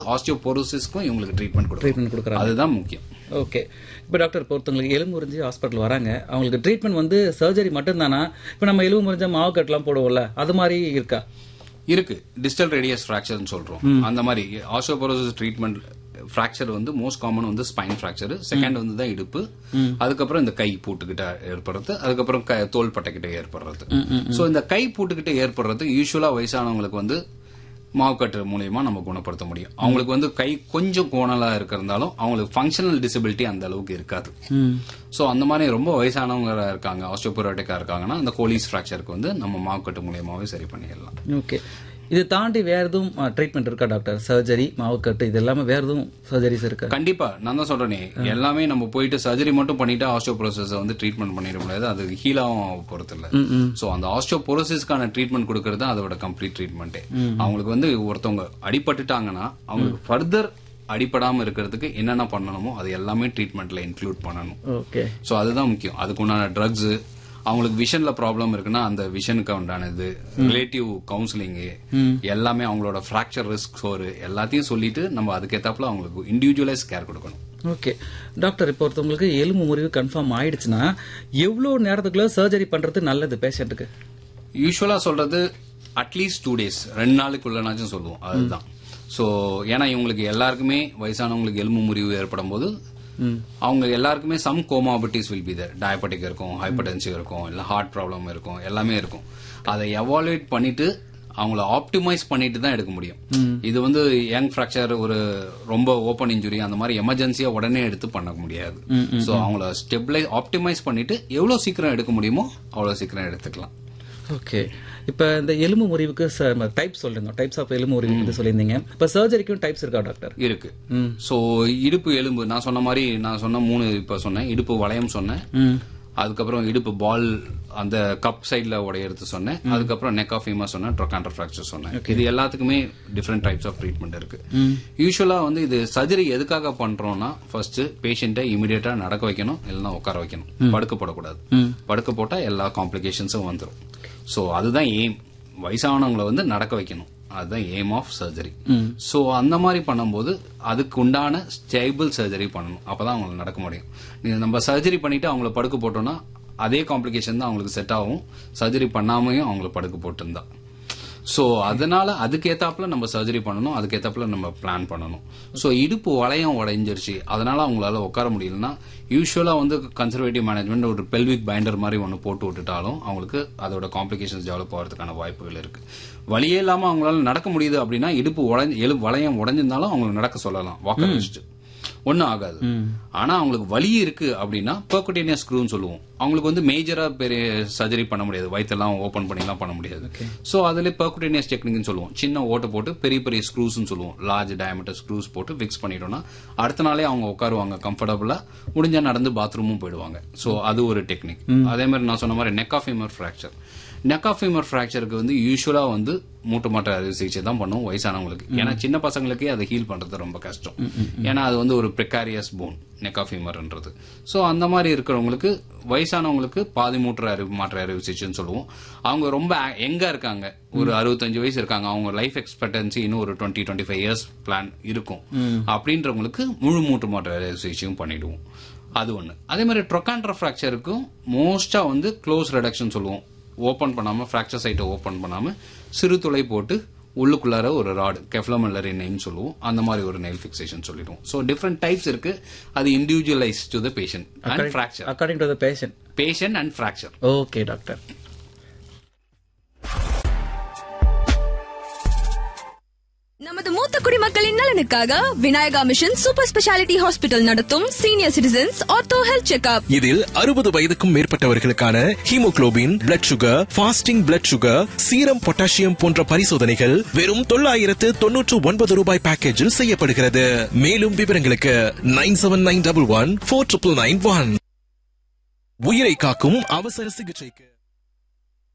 ஆஸ்டியோபோரோசிஸ்க்கும் இவங்களுக்கு ட்ரீட்மெண்ட் கொடுக்கும் ட்ரீட்மெண்ட் கொடுக்குறாங்க அதுதான் முக்கியம் ஓகே இப்போ டாக்டர் இப்போ ஒருத்தவங்களுக்கு எலும்பு முறிஞ்சு ஹாஸ்பிட்டல் வராங்க அவங்களுக்கு ட்ரீட்மெண்ட் வந்து சர்ஜரி மட்டும்தானா இப்போ நம்ம எலும்பு முறிஞ்ச மாவு கட்டெல்லாம் போடுவோம்ல அது மாதிரி இருக்கா இருக்கு டிஜிட்டல் ரேடியஸ் ஃபிராக்சர்னு சொல்றோம் அந்த மாதிரி ஆஸ்டியோபோரோசிஸ் ட்ரீட்மெண்ட் ஃபிராக்சர் வந்து மோஸ்ட் காமன் வந்து ஸ்பைன் ஃபிராக்சர் செகண்ட் வந்து தான் இடுப்பு அதுக்கப்புறம் இந்த கை பூட்டுக்கிட்ட ஏற்படுறது அதுக்கப்புறம் க- தோள் பட்டைக்கிட்ட ஏற்படுறது சோ இந்த கை பூட்டுக்கிட்ட ஏற்படுறது யூஸ்வலா வயசானவங்களுக்கு வந்து மாவுக்கட்டு மூலியமா நம்ம குணப்படுத்த முடியும் அவங்களுக்கு வந்து கை கொஞ்சம் கோணலா இருக்கிறதாலும் அவங்களுக்கு ஃபங்க்ஷனல் டிசபிலிட்டி அந்த அளவுக்கு இருக்காது சோ அந்த மாதிரி ரொம்ப வயசானவங்க இருக்காங்க ஆஸ்டியோபோரோட்டிக்கா இருக்காங்கன்னா அந்த கோலிஸ் ஃபிராக்சருக்கு வந்து நம்ம மாவுக்கட்டு மூலியமாவே சரி பண்ணிடலாம் ஓகே இது தாண்டி வேற எதுவும் ட்ரீட்மெண்ட் இருக்கா டாக்டர் சர்ஜரி மாவுக்கட்டு இது எல்லாமே வேற எதுவும் சர்ஜரிஸ் இருக்கா கண்டிப்பா நான் தான் சொல்றேனே எல்லாமே நம்ம போயிட்டு சர்ஜரி மட்டும் பண்ணிட்டு ஆஸ்டியோபோரோசிஸ் வந்து ட்ரீட்மெண்ட் பண்ணிட முடியாது அது ஹீலாவும் போறது இல்ல சோ அந்த ஆஸ்டியோபோரோசிஸ்க்கான ட்ரீட்மெண்ட் கொடுக்கறது தான் அதோட கம்ப்ளீட் ட்ரீட்மெண்ட்டே அவங்களுக்கு வந்து ஒருத்தவங்க அடிபட்டுட்டாங்கன்னா அவங்களுக்கு ஃபர்தர் அடிபடாம இருக்கிறதுக்கு என்னென்ன பண்ணணுமோ அது எல்லாமே ட்ரீட்மெண்ட்ல இன்க்ளூட் பண்ணணும் ஓகே சோ அதுதான் முக்கியம் அதுக்கு உண்டான ட்ரக்ஸ் அவங்களுக்கு விஷன்ல ப்ராப்ளம் இருக்குன்னா அந்த விஷனுக்கு உண்டானது ரிலேட்டிவ் கவுன்சிலிங் எல்லாமே அவங்களோட ஃபிராக்சர் ரிஸ்க் ஸ்கோர் எல்லாத்தையும் சொல்லிட்டு நம்ம அதுக்கேத்தாப்புல அவங்களுக்கு இண்டிவிஜுவலைஸ் கேர் கொடுக்கணும் ஓகே டாக்டர் இப்போ ஒருத்தவங்களுக்கு எலும்பு முறிவு கன்ஃபார்ம் ஆயிடுச்சுன்னா எவ்வளோ நேரத்துக்குள்ள சர்ஜரி பண்றது நல்லது பேஷண்ட்டுக்கு யூஸ்வலா சொல்றது அட்லீஸ்ட் டூ டேஸ் ரெண்டு நாளுக்குள்ளனாச்சும் சொல்லுவோம் அதுதான் சோ ஏன்னா இவங்களுக்கு எல்லாருக்குமே வயசானவங்களுக்கு எலும்பு முறிவு ஏற்படும் போது அவங்க எல்லாருக்குமே some comorbidities will be there diabetic இருக்கும் ஹைப்பர்டென்சிவ் இருக்கும் இல்ல ஹார்ட் ப்ராப்ளம் இருக்கும் எல்லாமே இருக்கும் அதை எவாலுவேட் பண்ணிட்டு அவங்கள ஆப்டிமைஸ் பண்ணிட்டு தான் எடுக்க முடியும் இது வந்து யங் ஃபிராக்சர் ஒரு ரொம்ப ஓப்பன் இன்ஜுரி அந்த மாதிரி எமர்ஜென்சியா உடனே எடுத்து பண்ண முடியாது சோ அவங்கள ஸ்டெபிளைஸ் ஆப்டிமைஸ் பண்ணிட்டு எவ்வளவு சீக்கிரம் எடுக்க முடியுமோ அவ்வளவு சீக்கிரம் எடுத்துக்கலாம் ஓகே இப்போ இந்த எலும்பு முறிவுக்கு டைப் சொல்லுங்க டைப்ஸ் ஆஃப் எலும்பு முறிவு பத்தி சொல்லியிருந்தீங்க இப்போ சர்ஜரிக்கும் டைப்ஸ் இருக்கா டாக்டர் இருக்கு சோ இடுப்பு எலும்பு நான் சொன்ன மாதிரி நான் சொன்ன மூணு இப்ப சொன்னேன் இடுப்பு வளையம் சொன்னேன் அதுக்கப்புறம் இடுப்பு பால் அந்த கப் சைடுல உடையறது சொன்னேன் அதுக்கப்புறம் நெக் ஆஃப் ஃபீமா சொன்னேன் ட்ரொகாண்டர் ஃபிராக்சர் சொன்னேன் இது எல்லாத்துக்குமே டிஃப்ரெண்ட் டைப்ஸ் ஆஃப் ட்ரீட்மெண்ட் இருக்கு யூஸ்வலா வந்து இது சர்ஜரி எதுக்காக பண்றோம்னா ஃபர்ஸ்ட் பேஷண்ட்டை இமிடியேட்டா நடக்க வைக்கணும் இல்லைன்னா உட்கார வைக்கணும் படுக்க போடக்கூடாது படுக்க போட்டா எல்லா காம்ப்ளிகேஷன்ஸும் வந்துடும் சோ அதுதான் எய்ம் வயசானவங்களை வந்து நடக்க வைக்கணும் அதுதான் எய்ம் ஆஃப் சர்ஜரி சோ அந்த மாதிரி பண்ணும்போது அதுக்கு உண்டான ஸ்டேபிள் சர்ஜரி பண்ணணும் அப்பதான் அவங்களுக்கு நடக்க முடியும் நீங்க நம்ம சர்ஜரி பண்ணிட்டு அவங்கள படுக்க போட்டோம்னா அதே காம்ப்ளிகேஷன் தான் அவங்களுக்கு செட் ஆகும் சர்ஜரி பண்ணாமையும் அவங்கள படுக்க போட்டிருந்தா சோ அதனால அதுக்கேத்தாப்புல நம்ம சர்ஜரி பண்ணணும் அதுக்கேத்தாப்புல நம்ம பிளான் பண்ணணும் சோ இடுப்பு வளையம் உடைஞ்சிருச்சு அதனால அவங்களால உட்கார முடியலன்னா யூஸ்வலா வந்து கன்சர்வேட்டிவ் மேனேஜ்மெண்ட் ஒரு பெல்விக் பைண்டர் மாதிரி ஒன்று போட்டு விட்டுட்டாலும் அவங்களுக்கு அதோட காம்ப்ளிகேஷன்ஸ் டெவலப் ஆகிறதுக்கான வாய்ப்புகள் இருக்கு வழியே இல்லாம அவங்களால நடக்க முடியுது அப்படின்னா இடுப்பு உடஞ்சி எலு வளையம் உடைஞ்சிருந்தாலும் அவங்களை நடக்க சொல்லலாம் வாக்கர் வச்சுட்டு ஒன்றும் ஆகாது ஆனா அவங்களுக்கு வலி இருக்கு அப்படின்னா பெர்குட்டேனியஸ் ஸ்க்ரூன்னு சொல்லுவோம் அவங்களுக்கு வந்து மேஜரா பெரிய சர்ஜரி பண்ண முடியாது வயிற்றெல்லாம் ஓபன் பண்ணிலாம் பண்ண முடியாது சோ அதுல பெர்குட்டேனியஸ் டெக்னிக்னு சொல்லுவோம் சின்ன ஓட்டை போட்டு பெரிய பெரிய ஸ்க்ரூஸ்னு சொல்லுவோம் லார்ஜ் டயமீட்டர் ஸ்க்ரூஸ் போட்டு ஃபிக்ஸ் பண்ணிட்டோம்னா அடுத்த நாளே அவங்க உட்காருவாங்க கம்ஃபர்டபுளா முடிஞ்சா நடந்து பாத்ரூமும் போயிடுவாங்க சோ அது ஒரு டெக்னிக் அதே மாதிரி நான் சொன்ன மாதிரி neck of femur fracture neck of femur ஃபிராக்சருக்கு வந்து யூஸ்வலா வந்து மூட்டு மாற்ற அறுவை சிகிச்சை தான் பண்ணுவோம் வயசானவங்களுக்கு ஏன்னா சின்ன பசங்களுக்கே அதை ஹீல் பண்றது ரொம்ப கஷ்டம் ஏன்னா அது வந்து ஒரு ப்ரிகாரியஸ் போன் நெக் ஆஃப் ஃபீமர்ன்றது ஸோ அந்த மாதிரி இருக்கிறவங்களுக்கு வயசானவங்களுக்கு பாதி மூற்ற அறிவு மாற்ற அறுவை சிகிச்சைன்னு சொல்லுவோம் அவங்க ரொம்ப எங்கா இருக்காங்க ஒரு அறுபத்தஞ்சு வயசு இருக்காங்க அவங்க லைஃப் எக்ஸ்பெக்டன்சி இன்னும் ஒரு twenty twenty five years plan இருக்கும் அப்படின்றவங்களுக்கு முழு மூட்டு மாற்ற அறுவை சிகிச்சையும் பண்ணிடுவோம் அது ஒண்ணு அதே மாதிரி ட்ரொகான்ட்ரா ஃபிராக்சருக்கும் மோஸ்டா வந்து க்ளோஸ் ரெடக்ஷன் சொல்லுவோம் ஓபன் பண்ணாம ஃபிராக்சர் சைட்டை ஓபன் பண்ணாம சிறு துளை போட்டு உள்ளுக்குள்ளார ஒரு ராடு கெஃப்லமெல்லரி நெயின் சொல்லுவோம் அந்த மாதிரி ஒரு நெயில் ஃபிக்சேஷன் சொல்லிடுவோம் ஸோ டிஃப்ரெண்ட் டைப்ஸ் இருக்கு அது individualise to the patient and fracture according to the patient patient and fracture okay doctor நமது மூத்த குடிமக்களின் நலனுக்காக Vinayaka mission super speciality hospital நடத்தும் senior citizens ortho health checkup இதில் அறுபது வயதுக்கும் மேற்பட்டவர்களுக்கான haemoglobin blood sugar fasting blood sugar serum potassium போன்ற பரிசோதனைகள் வெறும் தொள்ளாயிரத்து தொன்னூற்று ஒன்பது ரூபாய் பேக்கேஜில் செய்யப்படுகிறது மேலும் விவரங்களுக்கு nine seven nine double one four triple nine one உயிரை காக்கும் அவசர சிகிச்சைக்கு